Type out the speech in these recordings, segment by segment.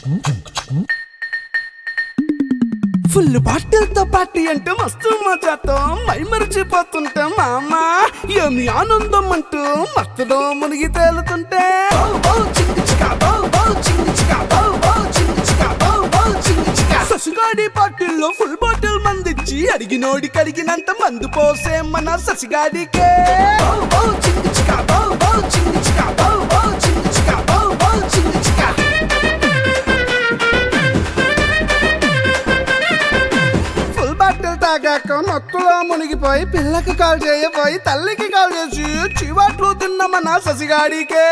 full బాటిల్తో party అంటే మస్తు మజాతో my మరిచిపోతుంటే మామ ఏమి ఆనందం అంటూ మత్తులో మునిగి తేలుతుంటే ససిగాడి పార్టీల్లో ఫుల్ బాటిల్ మందిచ్చి అడిగినోడికి అడిగినంత మందు పోసే మన ససిగాడికే ఫుల్ బాటిల్ తాగాక మత్తులో మునిగిపోయి పిల్లకి కాల్ చేయబోయి తల్లికి కాల్ చేసి చివాట్లు తిన్న మన ససిగాడికే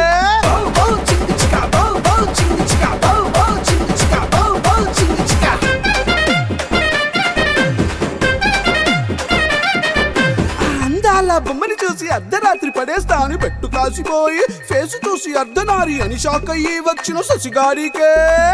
ఆ అందాల బొమ్మని చూసి అర్ధరాత్రి పడేస్తా అని పెట్టు కాసిపోయి ఫేస్ చూసి అర్ధనారి అని షాక్ అయ్యి వచ్చిన ససిగాడికే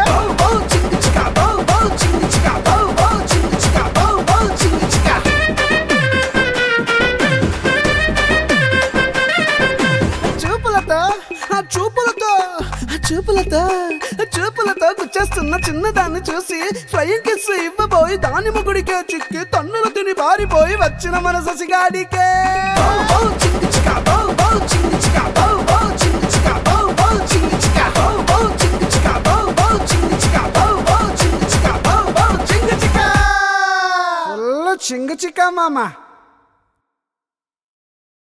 చూపులతో ఆ చూపులతో ఆ చూపులతో ఆ చూపులతో గుచ్చేస్తున్న చిన్నదాన్ని చూసి ఫ్లయింగ్ కిస్ ఇవ్వబోయి దాని ముగుడికే చిక్కి తన్నులు తిని పారిపోయి వచ్చిన మన ససిగాడికే ఫుల్ చింగ చిక్క మామ